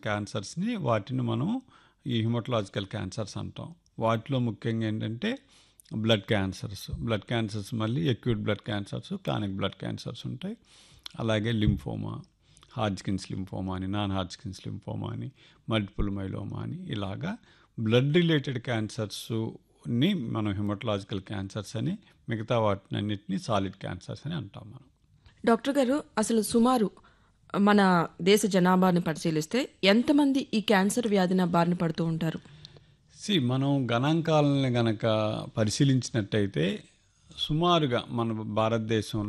క్యాన్సర్స్ని వాటిని మనం ఈ హిమటలాజికల్ క్యాన్సర్స్ అంటాం వాటిలో ముఖ్యంగా ఏంటంటే బ్లడ్ క్యాన్సర్స్ బ్లడ్ క్యాన్సర్స్ మళ్ళీ acute blood cancers chronic blood cancers ఉంటాయి అలాగే లింఫోమా హార్జ్కిన్స్ లింఫోమా అని నాన్ హార్జ్కిన్స్ లింఫోమా అని మల్టిపుల్ మైలోమా అని ఇలాగా బ్లడ్ రిలేటెడ్ క్యాన్సర్స్ని మనం హిమటలాజికల్ క్యాన్సర్స్ అని మిగతా వాటిని అన్నిటిని సాలిడ్ క్యాన్సర్స్ అని అంటాం మనం డాక్టర్ గారు అసలు సుమారు మన దేశ జనాభాని పరిశీలిస్తే ఎంతమంది ఈ క్యాన్సర్ వ్యాధిన బారిన పడుతూ ఉంటారు సి మనం గణాంకాలని గనక పరిశీలించినట్టయితే సుమారుగా మన భారతదేశంలో